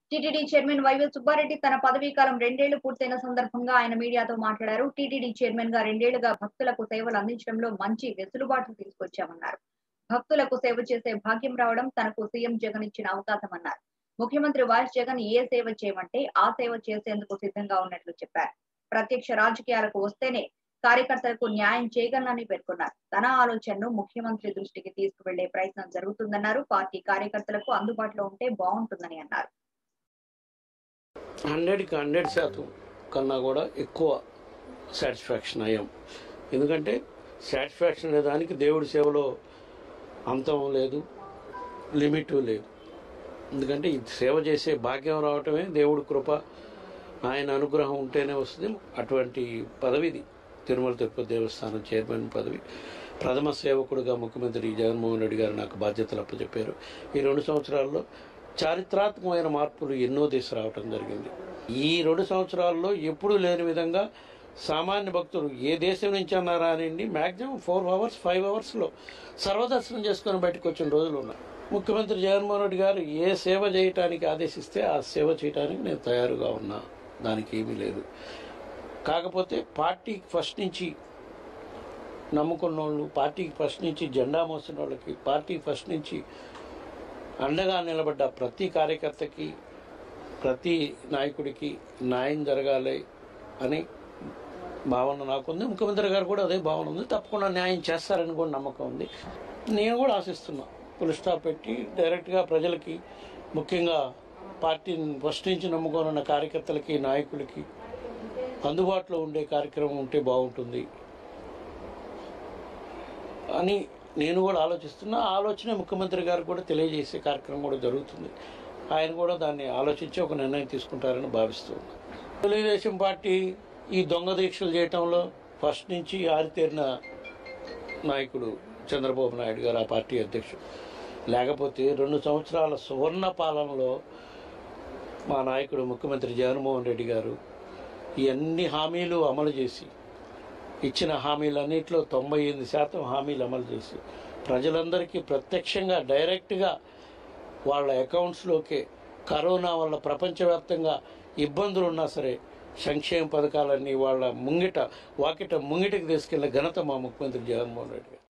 TTD chairman YV Subbareddy తన పదవీ కాలం రెండేళ్లు పూర్తయిన సందర్భంగా ఆయన మీడియాతో మాట్లాడారు టీటీడీ చైర్మన్ గా రెండేళ్లుగా భక్తులకు సేవలు అందించడంలో మంచి వెసులుబాటు తీసుకొచ్చామన్నారు భక్తులకు సేవ చేసే భాగ్యం రావడం తనకు సీఎం జగన్ ఇచ్చిన అవకాశమన్నారు ముఖ్యమంత్రి వైఎస్ జగన్ ఏ సేవ చేయమంటే ఆ సేవ చేసేందుకు సిద్ధంగా ఉన్నట్లు చెప్పారు ప్రత్యక్ష రాజకీయాలకు వస్తేనే కార్యకర్తలకు న్యాయం చేయగలనని పేర్కొన్నారు తన ఆలోచనను ముఖ్యమంత్రి దృష్టికి తీసుకువెళ్లే ప్రయత్నం జరుగుతుందన్నారు పార్టీ కార్యకర్తలకు అందుబాటులో ఉంటే బాగుంటుందని అన్నారు హండ్రెడ్కి హండ్రెడ్ శాతం కన్నా కూడా ఎక్కువ సాటిస్ఫాక్షన్ అయ్యాం ఎందుకంటే సాటిస్ఫాక్షన్ అనే దానికి దేవుడి సేవలో అంతం లేదు లిమిట్ లేదు ఎందుకంటే ఈ సేవ చేసే భాగ్యం రావటమే దేవుడి కృప ఆయన అనుగ్రహం ఉంటేనే వస్తుంది అటువంటి పదవిది తిరుమల తిరుపతి దేవస్థానం చైర్మన్ పదవి ప్రథమ సేవకుడుగా ముఖ్యమంత్రి జగన్మోహన్ రెడ్డి గారు నాకు బాధ్యతలు అప్పచెప్పారు ఈ రెండు సంవత్సరాల్లో చారిత్రాత్మకమైన మార్పులు ఎన్నో తీసుకురావటం జరిగింది ఈ రెండు సంవత్సరాల్లో ఎప్పుడూ లేని విధంగా సామాన్య భక్తులు ఏ దేశం నుంచి అన్నారా అనండి మ్యాక్సిమం ఫోర్ అవర్స్ ఫైవ్ అవర్స్లో సర్వదర్శనం చేసుకొని బయటకు వచ్చిన రోజులు ఉన్నాయి ముఖ్యమంత్రి జగన్మోహన్ రెడ్డి గారు ఏ సేవ చేయటానికి ఆదేశిస్తే ఆ సేవ చేయడానికి నేను తయారుగా ఉన్నా దానికి ఏమీ లేదు కాకపోతే పార్టీకి ఫస్ట్ నుంచి నమ్ముకున్న వాళ్ళు పార్టీకి ఫస్ట్ నుంచి జెండా మోసిన వాళ్ళకి పార్టీకి ఫస్ట్ నుంచి అండగా నిలబడ్డ ప్రతి కార్యకర్తకి ప్రతి నాయకుడికి న్యాయం జరగాలి అని భావన నాకుంది ముఖ్యమంత్రి గారు కూడా అదే భావన ఉంది తప్పకుండా న్యాయం చేస్తారని కూడా నమ్మకం ఉంది నేను కూడా ఆశిస్తున్నా ఫుల్ స్టాప్ పెట్టి డైరెక్ట్గా ప్రజలకి ముఖ్యంగా పార్టీని ఫస్ట్ నుంచి నమ్ముకొని ఉన్న కార్యకర్తలకి నాయకులకి అందుబాటులో ఉండే కార్యక్రమం ఉంటే బాగుంటుంది అని నేను కూడా ఆలోచిస్తున్నా ఆ ఆలోచన ముఖ్యమంత్రి గారు కూడా తెలియజేసే కార్యక్రమం కూడా జరుగుతుంది ఆయన కూడా దాన్ని ఆలోచించి ఒక నిర్ణయం తీసుకుంటారని భావిస్తున్నాను తెలుగుదేశం పార్టీ ఈ దొంగ దీక్షలు చేయటంలో ఫస్ట్ నుంచి ఆరితేరిన నాయకుడు చంద్రబాబు నాయుడు గారు ఆ పార్టీ అధ్యక్షుడు లేకపోతే రెండు సంవత్సరాల సువర్ణ పాలనలో మా నాయకుడు ముఖ్యమంత్రి జగన్మోహన్ రెడ్డి గారు ఈ అన్ని హామీలు అమలు చేసి ఇచ్చిన హామీలన్నింటిలో తొంభై ఎనిమిది శాతం హామీలు అమలు చేసి ప్రజలందరికీ ప్రత్యక్షంగా డైరెక్ట్గా వాళ్ళ అకౌంట్స్లోకే కరోనా వల్ల ప్రపంచవ్యాప్తంగా ఇబ్బందులు ఉన్నా సరే సంక్షేమ పథకాలన్నీ వాళ్ళ ముంగిట వాకిట ముంగిటకి తీసుకెళ్లే ఘనత మా ముఖ్యమంత్రి జగన్మోహన్ రెడ్డి గారు